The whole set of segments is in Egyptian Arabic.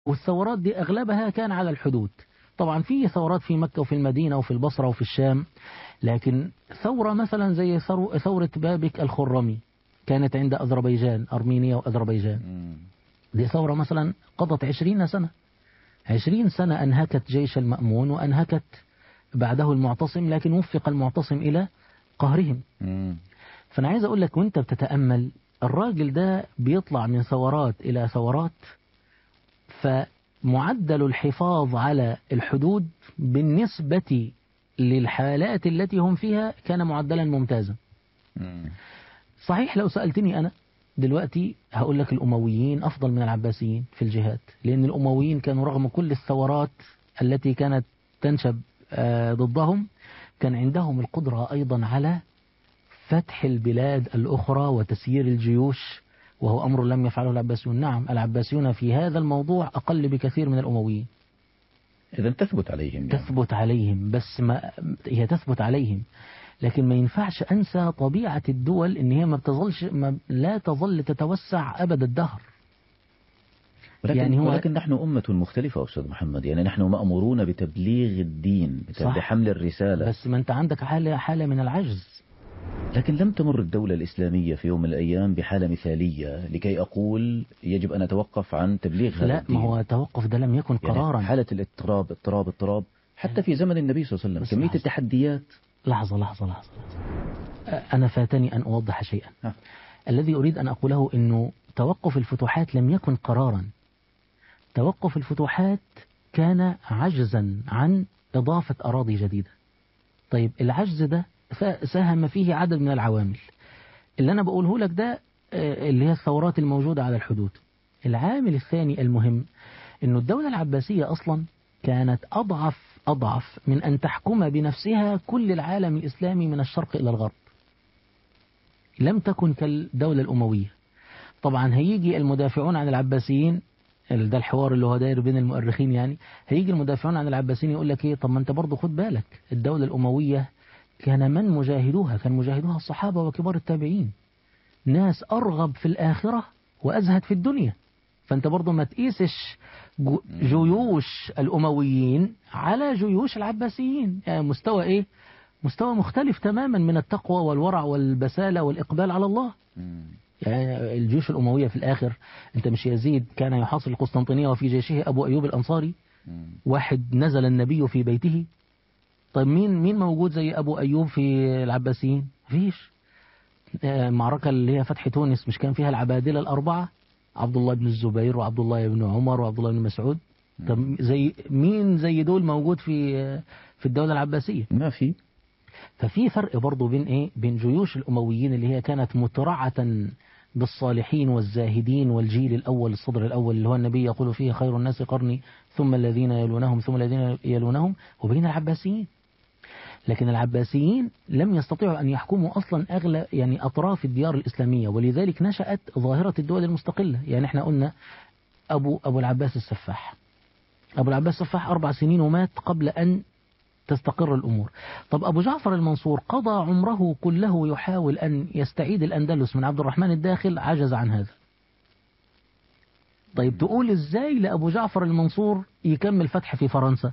والثورات دي أغلبها كان على الحدود طبعا في ثورات في مكة وفي المدينة وفي البصرة وفي الشام لكن ثورة مثلا زي ثورة بابك الخرمي كانت عند أذربيجان أرمينيا وأذربيجان دي ثورة مثلا قضت عشرين سنة عشرين سنة أنهكت جيش المأمون وأنهكت بعده المعتصم لكن وفق المعتصم إلى قهرهم فأنا عايز أقول لك وأنت بتتأمل الراجل ده بيطلع من ثورات إلى ثورات فمعدل الحفاظ على الحدود بالنسبة للحالات التي هم فيها كان معدلا ممتازا صحيح لو سألتني أنا دلوقتي هقول لك الأمويين أفضل من العباسيين في الجهاد لأن الأمويين كانوا رغم كل الثورات التي كانت تنشب ضدهم كان عندهم القدرة أيضا على فتح البلاد الأخرى وتسيير الجيوش وهو أمر لم يفعله العباسيون نعم العباسيون في هذا الموضوع أقل بكثير من الأمويين إذا تثبت عليهم يعني. تثبت عليهم بس ما هي تثبت عليهم لكن ما ينفعش أنسى طبيعة الدول إن هي ما بتظلش ما لا تظل تتوسع أبد الدهر ولكن, يعني هو ولكن نحن أمة مختلفة أستاذ محمد يعني نحن مأمورون بتبليغ الدين بحمل الرسالة بس ما أنت عندك حالة, حالة من العجز لكن لم تمر الدولة الإسلامية في يوم من الأيام بحالة مثالية لكي أقول يجب أن أتوقف عن تبليغ هذا لا الدين ما هو التوقف ده لم يكن قرارا يعني حالة الاضطراب اضطراب اضطراب حتى في زمن النبي صلى الله عليه وسلم كمية التحديات لحظة لحظة لحظة, لحظة. أنا فاتني أن أوضح شيئا ها. الذي أريد أن أقوله أنه توقف الفتوحات لم يكن قرارا توقف الفتوحات كان عجزا عن إضافة أراضي جديدة طيب العجز ده ساهم فيه عدد من العوامل اللي أنا بقوله لك ده اللي هي الثورات الموجودة على الحدود العامل الثاني المهم أنه الدولة العباسية أصلا كانت أضعف أضعف من أن تحكم بنفسها كل العالم الإسلامي من الشرق إلى الغرب لم تكن كالدولة الأموية طبعا هيجي المدافعون عن العباسيين ده الحوار اللي هو داير بين المؤرخين يعني هيجي المدافعون عن العباسيين يقول لك ايه طب ما انت برضه خد بالك الدولة الأموية كان من مجاهدوها كان مجاهدوها الصحابة وكبار التابعين ناس أرغب في الآخرة وأزهد في الدنيا فأنت برضه ما تقيسش جيوش الأمويين على جيوش العباسيين يعني مستوى إيه مستوى مختلف تماما من التقوى والورع والبسالة والإقبال على الله يعني الجيوش الأموية في الآخر أنت مش يزيد كان يحاصر القسطنطينية وفي جيشه أبو أيوب الأنصاري واحد نزل النبي في بيته طيب مين مين موجود زي أبو أيوب في العباسيين مفيش المعركة اللي هي فتح تونس مش كان فيها العبادلة الأربعة عبد الله بن الزبير وعبد الله بن عمر وعبد الله بن مسعود طب زي مين زي دول موجود في في الدولة العباسية ما في ففي فرق برضه بين ايه بين جيوش الأمويين اللي هي كانت مترعة بالصالحين والزاهدين والجيل الأول الصدر الأول اللي هو النبي يقول فيه خير الناس قرني ثم الذين يلونهم ثم الذين يلونهم وبين العباسيين لكن العباسيين لم يستطيعوا أن يحكموا أصلا أغلى يعني أطراف الديار الإسلامية ولذلك نشأت ظاهرة الدول المستقلة يعني احنا قلنا أبو, أبو العباس السفاح أبو العباس السفاح أربع سنين ومات قبل أن تستقر الأمور طب أبو جعفر المنصور قضى عمره كله يحاول أن يستعيد الأندلس من عبد الرحمن الداخل عجز عن هذا طيب تقول إزاي لأبو جعفر المنصور يكمل فتح في فرنسا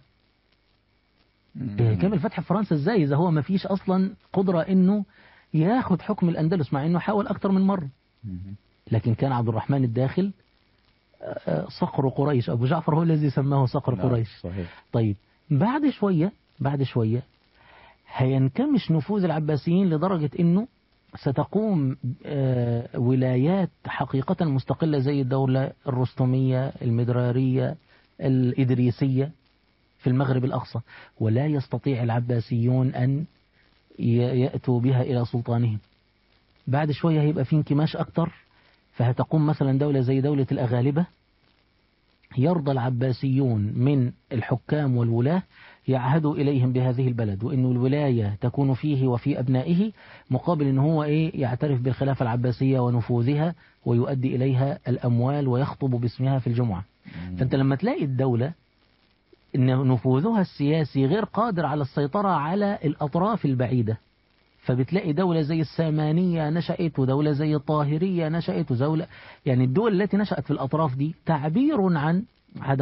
يكمل فتح في فرنسا إزاي إذا هو ما فيش أصلا قدرة إنه ياخد حكم الأندلس مع إنه حاول أكتر من مرة لكن كان عبد الرحمن الداخل صقر قريش أبو جعفر هو الذي سماه صقر قريش صحيح. طيب بعد شوية بعد شوية هينكمش نفوذ العباسيين لدرجة انه ستقوم ولايات حقيقة مستقلة زي الدولة الرستمية المدرارية الإدريسية في المغرب الأقصى ولا يستطيع العباسيون أن يأتوا بها إلى سلطانهم بعد شوية هيبقى في انكماش أكتر فهتقوم مثلا دولة زي دولة الأغالبة يرضى العباسيون من الحكام والولاة يعهدوا إليهم بهذه البلد وأن الولاية تكون فيه وفي أبنائه مقابل أن هو إيه يعترف بالخلافة العباسية ونفوذها ويؤدي إليها الأموال ويخطب باسمها في الجمعة فأنت لما تلاقي الدولة أن نفوذها السياسي غير قادر على السيطرة على الأطراف البعيدة فبتلاقي دولة زي السامانية نشأت ودولة زي الطاهرية نشأت ودولة يعني الدول التي نشأت في الأطراف دي تعبير عن عدم